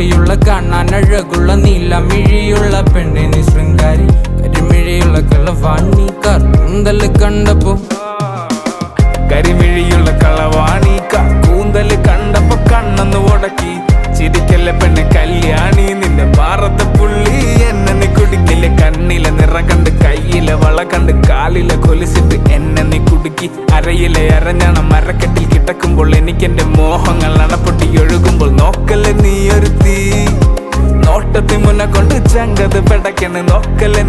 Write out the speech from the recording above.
പൊട്ടിയുള്ള കാണാൻ അഴകുള്ള നീലമിഴിയുള്ള പെണ്ണിന് ശൃംഗാരി കരിമിഴിയുള്ള കളവാണി കറുന്തല് കണ്ടപ്പോ കരിമിഴിയുള്ള കളവാണി ക- കൂന്തല് കണ്ടപ്പോ കണ്ണൊന്ന് ഉടക്കി ചിരിക്കല്ല പെണ്ണ് കല്യാണി നിന്റെ മാറത്തെ പുള്ളി എന്നെ നീ കുടുക്കില്ല കണ്ണിലെ നിറം കണ്ട് കയ്യിലെ വള കണ്ട് കാലിലെ കൊലിച്ചിട്ട് എന്നെ നീ കുടുക്കി അരയിലെ അരഞ്ഞണ മരക്കെട്ടിൽ കിടക്കുമ്പോൾ എനിക്കെന്റെ മോഹങ്ങൾ അണപ്പൊട്ടി ഒഴുകുമ്പോൾ നോക്കല്ലേ നീ ഒരു തീ നോട്ടത്തി മുന്നെ കൊണ്ട് ചങ്കത് പെടക്കണ് നോക്കല്ലേ